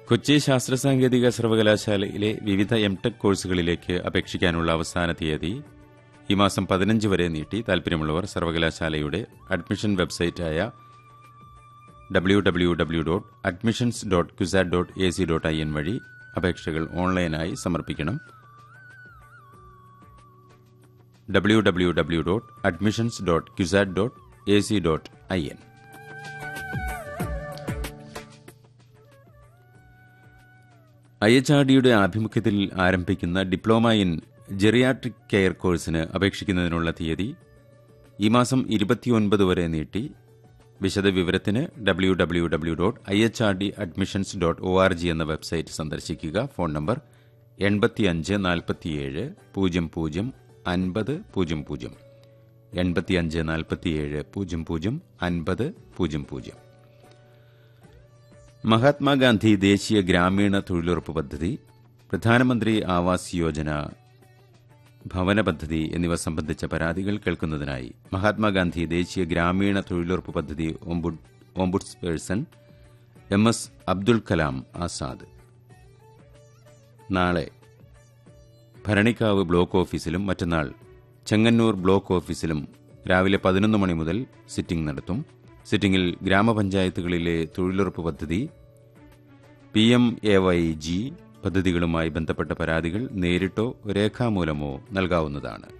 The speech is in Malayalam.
കൊച്ചി ശാസ്ത്ര സാങ്കേതിക സർവകലാശാലയിലെ വിവിധ എം ടെക് കോഴ്സുകളിലേക്ക് അപേക്ഷിക്കാനുള്ള അവസാന തീയതി ഈ മാസം പതിനഞ്ച് വരെ നീട്ടി താൽപര്യമുള്ളവർ സർവകലാശാലയുടെ അഡ്മിഷൻ വെബ്സൈറ്റായ W W W dot admissions dot CUSAT dot A C dot I N വഴി അപേക്ഷകൾ ഓൺലൈനായി സമർപ്പിക്കണം W W W dot admissions dot CUSAT dot A C dot I N I H R ഡിയുടെ ആഭിമുഖ്യത്തിൽ ആരംഭിക്കുന്ന ഡിപ്ലോമ ഇൻ ജെറിയാട്രിക് കെയർ കോഴ്സിന് അപേക്ഷിക്കുന്നതിനുള്ള തീയതി ഈ മാസം ഇരുപത്തിയൊൻപത് വരെ നീട്ടി വിശദവിവരത്തിന് W W W dot I H R D admissions dot O R G എന്ന വെബ്സൈറ്റ് സന്ദർശിക്കുക ഫോൺ നമ്പർ എൺപത്തിയഞ്ച് നാൽപ്പത്തിയേഴ് പൂജ്യം പൂജ്യം അൻപത് പൂജ്യം പൂജ്യം എൺപത്തിയഞ്ച് നാൽപ്പത്തിയേഴ് പൂജ്യം പൂജ്യം അൻപത് പൂജ്യം പൂജ്യം മഹാത്മാഗാന്ധി ദേശീയ ഗ്രാമീണ തൊഴിലുറപ്പ് പദ്ധതി പ്രധാനമന്ത്രി ആവാസ് യോജന ഭവന പദ്ധതി എന്നിവ സംബന്ധിച്ച പരാതികൾ കേൾക്കുന്നതിനായി മഹാത്മാഗാന്ധി ദേശീയ ഗ്രാമീണ തൊഴിലുറപ്പ് പദ്ധതി ഓംബുഡ്- ombudsperson M S Abdul Kalam Azad നാളെ ഭരണിക്കാവ് ബ്ലോക്ക് ഓഫീസിലും മറ്റന്നാൾ ചെങ്ങന്നൂർ ബ്ലോക്ക് ഓഫീസിലും രാവിലെ പതിനൊന്ന് മണി മുതൽ സിറ്റിംഗ് നടത്തും സിറ്റിംഗിൽ ഗ്രാമപഞ്ചായത്തുകളിലെ തൊഴിലുറപ്പ് പദ്ധതി P M A Y G പദ്ധതികളുമായി ബന്ധപ്പെട്ട പരാതികൾ നേരിട്ടോ രേഖാമൂലമോ നൽകാവുന്നതാണ്